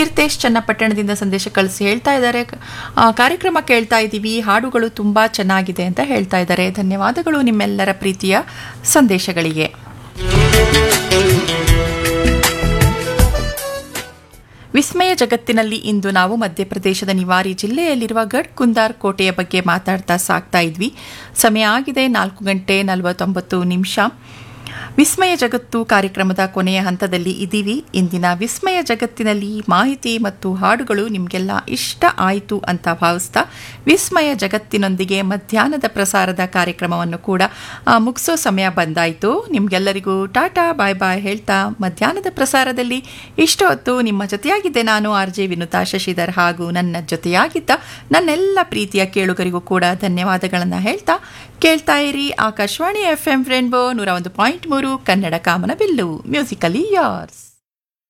ತೀರ್ಥೇಶ್ ಚನ್ನಪಟ್ಟಣದಿಂದ ಸಂದೇಶ ಕಳಿಸಿ ಹೇಳ್ತಾ ಇದ್ದಾರೆ ಆ, ಕಾರ್ಯಕ್ರಮ ಕೇಳ್ತಾ ಇದ್ದೀವಿ ಹಾಡುಗಳು ತುಂಬ ಚೆನ್ನಾಗಿದೆ ಅಂತ ಹೇಳ್ತಾ ಇದ್ದಾರೆ ಧನ್ಯವಾದಗಳು ನಿಮ್ಮೆಲ್ಲರ ಪ್ರೀತಿಯ ಸಂದೇಶಗಳಿಗೆ ವಿಸ್ಮಯ ಜಗತ್ತಿನಲ್ಲಿ ಇಂದು ನಾವು ಮಧ್ಯಪ್ರದೇಶದ ನಿವಾರಿ ಜಿಲ್ಲೆಯಲ್ಲಿರುವ ಗಡ್ ಕುಂದಾರ್ ಕೋಟೆಯ ಬಗ್ಗೆ ಮಾತಾಡ್ತಾ ಸಾಕ್ತಾ ಇದ್ವಿ ಸಮಯ ಆಗಿದೆ ನಾಲ್ಕು ಗಂಟೆ ನಲವತ್ತೊಂಬತ್ತು ನಿಮಿಷ ವಿಸ್ಮಯ ಜಗತ್ತು ಕಾರ್ಯಕ್ರಮದ ಕೊನೆಯ ಹಂತದಲ್ಲಿ ಇದ್ದೀವಿ ಇಂದಿನ ವಿಸ್ಮಯ ಜಗತ್ತಿನಲ್ಲಿ ಮಾಹಿತಿ ಮತ್ತು ಹಾಡುಗಳು ನಿಮಗೆಲ್ಲ ಇಷ್ಟ ಆಯಿತು ಅಂತ ಭಾವಿಸ್ತಾ ವಿಸ್ಮಯ ಜಗತ್ತಿನೊಂದಿಗೆ ಮಧ್ಯಾಹ್ನದ ಪ್ರಸಾರದ ಕಾರ್ಯಕ್ರಮವನ್ನು ಕೂಡ ಆ, ಮುಗಿಸೋ ಸಮಯ ಬಂದಾಯಿತು ನಿಮಗೆಲ್ಲರಿಗೂ ಟಾಟಾ ಬಾಯ್ ಬಾಯ್ ಹೇಳ್ತಾ ಮಧ್ಯಾಹ್ನದ ಪ್ರಸಾರದಲ್ಲಿ ಇಷ್ಟು ಹೊತ್ತು ನಿಮ್ಮ ಜೊತೆಯಾಗಿದ್ದೆ ನಾನು ಆರ್ ಜೆ ವಿನುತಾ ಶಶಿಧರ್ ಹಾಗೂ ನನ್ನ ಜೊತೆಯಾಗಿದ್ದ ನನ್ನೆಲ್ಲ ಪ್ರೀತಿಯ ಕೇಳುಗರಿಗೂ ಕೂಡ ಧನ್ಯವಾದಗಳನ್ನು ಹೇಳ್ತಾ ಕೇಳ್ತಾ ಇರಿ ಆಕಾಶವಾಣಿ ಎಫ್ ಎಂ ರೇನ್ಬೋ ನೂರ ಒಂದು ಪಾಯಿಂಟ್ ಮೂರು ಕನ್ನಡ ಕಾಮನ ಬಿಲ್ಲು ಮ್ಯೂಸಿಕಲಿ ಯಾರ್ಸ್